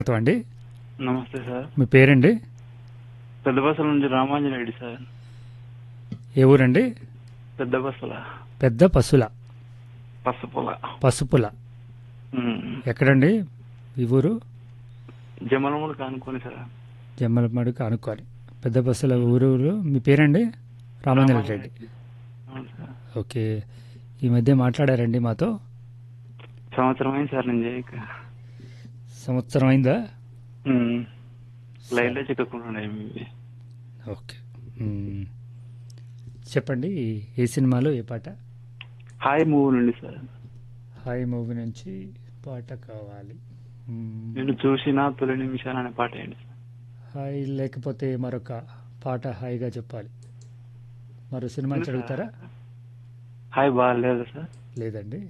అండి నమస్తే సార్ మీ పేరండి పెద్ద బస్సుల నుంచి రామాంజనేయుడు సార్ ఏ ఊరండి పెద్ద బస్సుల పెద్ద పసుల పసుపుల పసుపుల ఉమ్. ఎక్కడండి ఈ ఊరు జమలముడు కానుకొని సార్ జమ్మలమడుకు అనుకోని పెద్ద బస్సుల ఊరు ఊరు మీ పేరండి రామాంజన రెడ్డి అవును సార్ ఓకే ఈ మధ్య మాట్లాడారండి మాతో సంవత్సరం అయింది సార్ నేను చేయక సంవత్సరం అయిందా ఉమ్. లైన్లో చిక్కకుండా ఇవి ఓకే మ్మ్. చెప్పండి ఏ సినిమాలో ఏ పాట హాయ్ మూవీ నుండి సార్ హాయ్ మూవీ నుంచి పాట కావాలి మ్మ్. నేను చూసిన తొలి నిమిషాలు అనే పాట ఏంటి సార్ హాయ్ లేకపోతే మరొక పాట హాయిగా చెప్పాలి మరో సినిమా నుంచి అడుగుతారా హాయ్ బాగాలేదు సార్ లేదండి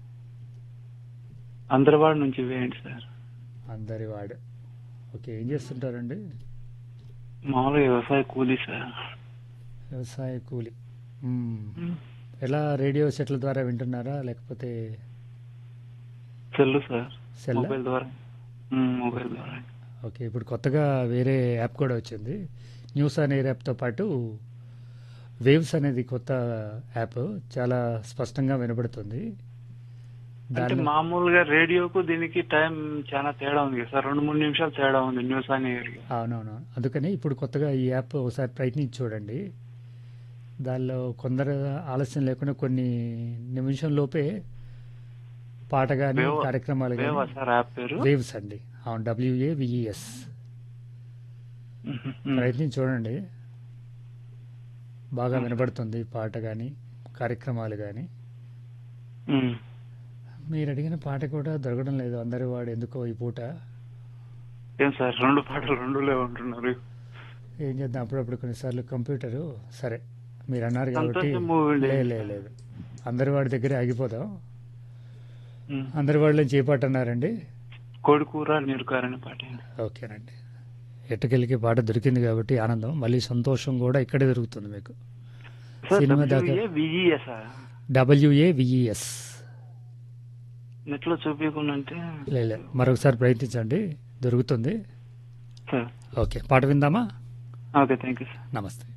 అందరివాడు నుంచి వేయండి సార్ అందరి వాడు ఓకే ఏం చేస్తుంటారండి మామూలుగా వ్యవసాయ కూలీ సార్ వ్యవసాయ కూలి మ్మ్. ఎలా రేడియో సెట్ల ద్వారా వింటున్నారా లేకపోతే సెల్లు సార్ సెల్ మొబైల్ ద్వారా ఉమ్, మొబైల్ ద్వారా ఓకే ఇప్పుడు కొత్తగా వేరే యాప్ కూడా వచ్చింది న్యూస్ అనే యాప్తో పాటు వేవ్స్ అనేది కొత్త యాప్ చాలా స్పష్టంగా వినబడుతుంది అంటే దానిలో మామూలుగా రేడియోకు దీనికి టైం చాలా తేడా ఉంది కదా సార్ రెండు మూడు నిమిషాలు తేడా ఉంది న్యూస్ అనే అవునవును అందుకని ఇప్పుడు కొత్తగా ఈ యాప్ ఒకసారి ప్రయత్నించి చూడండి దానిలో కొందరు ఆలస్యం లేకుండా కొన్ని నిమిషం లోపే పాట కానీ వేవ- కార్యక్రమాలు వేవా కానీ సార్ యాప్ పేరు వేవ్స్ అండి అవును డబ్ల్యూఏ విఈఎస్ ఉహు. ప్రయత్నించి చూడండి బాగా వినబడుతుంది పాట కానీ కార్యక్రమాలు కానీ ఉమ్. మీరు అడిగిన పాట కూడా దొరకడం లేదు అందరి వాడు ఎందుకో ఈ పూట ఏం సార్ రెండు పాటలు రెండు లేవంటున్నారు ఏం చేద్దాం అప్పుడప్పుడు కొన్నిసార్లు కంప్యూటరు సరే మీరు అన్నారు కాబట్టి సంతోషం మూవీ లే లే లేదు అందరి వాడి దగ్గరే ఆగిపోదాం ఉమ్. అందరి వాడి నుంచి ఏ పాట అన్నారండి కోడి కూర నీరుకారని పాట ఏంటి? ఓకేనండి ఎట్టకెళ్ళకి పాట దొరికింది కాబట్టి ఆనందం మళ్ళీ సంతోషం కూడా ఇక్కడే దొరుకుతుంది మీకు సార్ సినిమా దాకా WA, VEA sir W A V E S net లో చూపించకుండా లే మరొకసారి ప్రయత్నించండి దొరుకుతుంది సార్ ఓకే పాట విందామా ఓకే థ్యాంక్ యూ సార్ నమస్తే